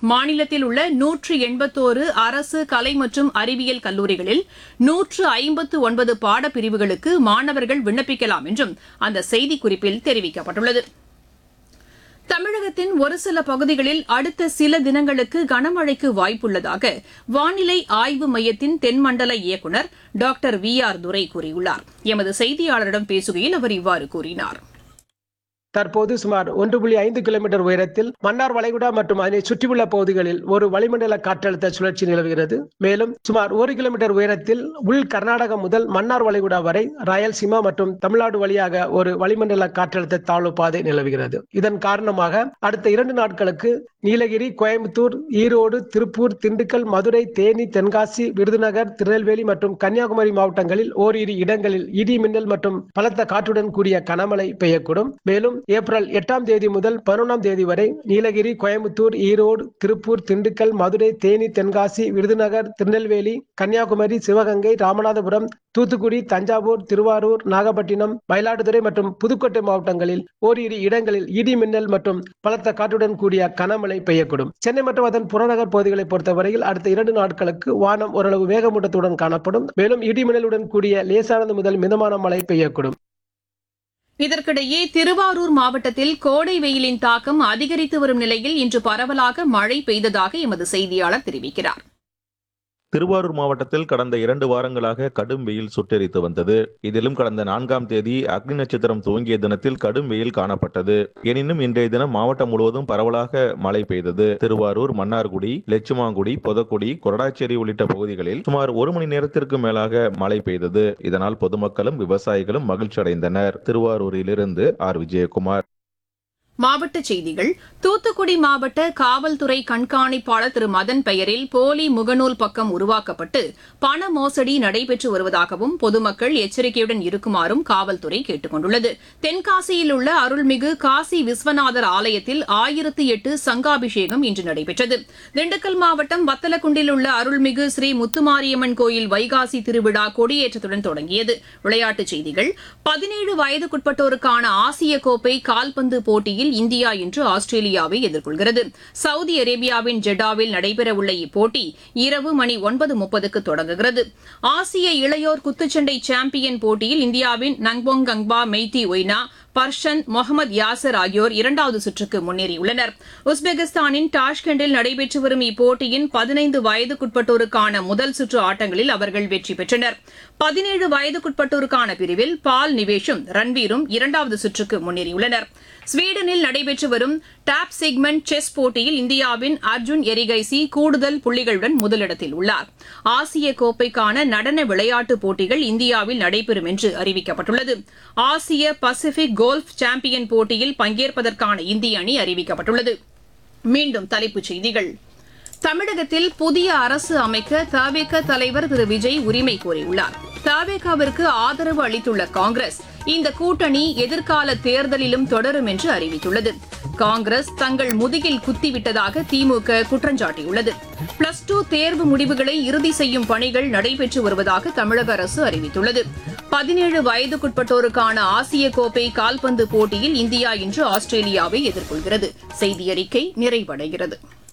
மாநிலத்தில் உள்ள நூற்று எண்பத்தோரு அரசு கலை மற்றும் அறிவியல் கல்லூரிகளில் நூற்று ஐம்பத்து ஒன்பது பாடப்பிரிவுகளுக்கு மாணவர்கள் விண்ணப்பிக்கலாம் என்றும் அந்த செய்திக்குறிப்பில் தெரிவிக்கப்பட்டுள்ளது தமிழகத்தின் ஒரு சில பகுதிகளில் அடுத்த சில தினங்களுக்கு கனமழைக்கு வாய்ப்புள்ளதாக வானிலை ஆய்வு மையத்தின் தென்மண்டல இயக்குநர் டாக்டர் வி ஆர் துரை கூறியுள்ளார் எமது செய்தியாளரிடம் பேசுகையில் அவர் இவ்வாறு கூறினார் தற்போது சுமார் ஒன்று புள்ளி ஐந்து கிலோமீட்டர் உயரத்தில் மன்னார் வளைகுடா மற்றும் அதனை சுற்றியுள்ள பகுதிகளில் ஒரு வளிமண்டல காற்றழுத்த சுழற்சி நிலவுகிறது மேலும் சுமார் ஒரு கிலோமீட்டர் உயரத்தில் உள் கர்நாடகம் முதல் மன்னார் வளைகுடா வரை ராயல்சீமா மற்றும் தமிழ்நாடு வழியாக ஒரு வளிமண்டல காற்றழுத்த தாழ்வு பாதை நிலவுகிறது இதன் காரணமாக அடுத்த இரண்டு நாட்களுக்கு நீலகிரி கோயம்புத்தூர் ஈரோடு திருப்பூர் திண்டுக்கல் மதுரை தேனி தென்காசி விருதுநகர் திருநெல்வேலி மற்றும் கன்னியாகுமரி மாவட்டங்களில் ஓரிரு இடங்களில் இடி மின்னல் மற்றும் பலத்த காற்றுடன் கூடிய கனமழை பெய்யக்கூடும் மேலும் ஏப்ரல் எட்டாம் தேதி முதல் பதினொன்றாம் தேதி வரை நீலகிரி கோயம்புத்தூர் ஈரோடு திருப்பூர் திண்டுக்கல் மதுரை தேனி தென்காசி விருதுநகர் திருநெல்வேலி கன்னியாகுமரி சிவகங்கை ராமநாதபுரம் தூத்துக்குடி தஞ்சாவூர் திருவாரூர் நாகப்பட்டினம் மயிலாடுதுறை மற்றும் புதுக்கோட்டை மாவட்டங்களில் ஓரிரு இடங்களில் இடி மின்னல் மற்றும் பலத்த காற்றுடன் கூடிய கனமழை பெய்யக்கூடும் சென்னை மற்றும் அதன் புறநகர் பகுதிகளை பொறுத்தவரையில் அடுத்த இரண்டு நாட்களுக்கு வானம் ஓரளவு மேகமூட்டத்துடன் காணப்படும் மேலும் இடி மின்னலுடன் கூடிய லேசானது முதல் மிதமான மழை பெய்யக்கூடும் இதற்கிடையே திருவாரூர் மாவட்டத்தில் கோடை வெயிலின் தாக்கம் அதிகரித்து வரும் நிலையில் இன்று பரவலாக மழை பெய்ததாக எமது செய்தியாளர் தெரிவிக்கிறார் திருவாரூர் மாவட்டத்தில் கடந்த இரண்டு வாரங்களாக கடும் வெயில் சுட்டெரித்து வந்தது இதிலும் கடந்த நான்காம் தேதி அக்னி நட்சத்திரம் துவங்கிய தினத்தில் கடும் வெயில் காணப்பட்டது எனினும் இன்றைய தினம் மாவட்டம் முழுவதும் பரவலாக மழை பெய்தது திருவாரூர் மன்னார்குடி லட்சுமாங்குடி பொதக்குடி கொரடாச்சேரி உள்ளிட்ட பகுதிகளில் சுமார் ஒரு மணி நேரத்திற்கு மேலாக மழை பெய்தது இதனால் பொதுமக்களும் விவசாயிகளும் மகிழ்ச்சி அடைந்தனர் திருவாரூரிலிருந்து ஆர் விஜயகுமார் மாவட்டச் செய்திகள் தூத்துக்குடி மாவட்ட காவல்துறை கண்காணிப்பாளர் திரு மதன் பெயரில் போலி முகநூல் பக்கம் உருவாக்கப்பட்டு பண மோசடி நடைபெற்று வருவதாகவும் பொதுமக்கள் எச்சரிக்கையுடன் இருக்குமாறும் காவல்துறை கேட்டுக் கொண்டுள்ளது தென்காசியில் உள்ள அருள்மிகு காசி விஸ்வநாதர் ஆலயத்தில் ஆயிரத்து எட்டு சங்காபிஷேகம் இன்று நடைபெற்றது திண்டுக்கல் மாவட்டம் வத்தலக்குண்டில் உள்ள அருள்மிகு ஸ்ரீ முத்துமாரியம்மன் கோயில் வைகாசி திருவிழா கொடியேற்றத்துடன் தொடங்கியது விளையாட்டுச் செய்திகள் பதினேழு வயதுக்குட்பட்டோருக்கான ஆசிய கோப்பை கால்பந்து போட்டியில் இந்தியா இன்று ஆஸ்திரேலியாவை எதிர்கொள்கிறது சவுதி அரேபியாவின் ஜெட்டாவில் நடைபெறவுள்ள இப்போட்டி இரவு மணி ஒன்பது முப்பதுக்கு தொடங்குகிறது ஆசிய இளையோர் குத்துச்சண்டை சாம்பியன் போட்டியில் இந்தியாவின் நங்போங் கங்பா மெய்தி ஒய்னா பர்ஷன் முகமது யாசர் ஆகியோர் இரண்டாவது சுற்றுக்கு முன்னேறியுள்ளனர் உஸ்பெகிஸ்தானின் டாஷ்கண்டில் நடைபெற்று வரும் இப்போட்டியின் பதினைந்து வயதுக்குட்பட்டோருக்கான முதல் சுற்று ஆட்டங்களில் அவர்கள் வெற்றி பெற்றனர் பதினேழு வயதுக்குட்பட்டோருக்கான பிரிவில் பால் நிவேஷும் ரன்வீரும் இரண்டாவது சுற்றுக்கு முன்னேறியுள்ளனர் ஸ்வீடனில் நடைபெற்று வரும் டாப் செக்மெண்ட் செஸ் போட்டியில் இந்தியாவின் அர்ஜுன் எரிகைசி கூடுதல் புள்ளிகளுடன் முதலிடத்தில் உள்ளார் ஆசிய கோப்பைக்கான நடன விளையாட்டுப் போட்டிகள் இந்தியாவில் நடைபெறும் என்று அறிவிக்கப்பட்டுள்ளது ஆசிய பசிபிக் கோல்ஃப் சாம்பியன் போட்டியில் பங்கேற்பதற்கான இந்திய அணி அறிவிக்கப்பட்டுள்ளது மீண்டும் தலைப்புச் செய்திகள் தமிழகத்தில் புதிய அரசு அமைக்க தவேக தலைவர் திரு விஜய் உரிமை கோரியுள்ளார் தவேகாவிற்கு ஆதரவு அளித்துள்ள காங்கிரஸ் இந்த கூட்டணி எதிர்கால தேர்தலிலும் தொடரும் என்று அறிவித்துள்ளது காங்கிரஸ் தங்கள் முதுகில் குத்திவிட்டதாக திமுக குற்றஞ்சாட்டியுள்ளது பிளஸ் டூ தேர்வு முடிவுகளை இறுதி செய்யும் பணிகள் நடைபெற்று வருவதாக தமிழக அரசு அறிவித்துள்ளது பதினேழு வயதுக்குட்பட்டோருக்கான ஆசிய கோப்பை கால்பந்து போட்டியில் இந்தியா இன்று ஆஸ்திரேலியாவை எதிர்கொள்கிறது செய்தி அறிக்கை நிறைவடைகிறது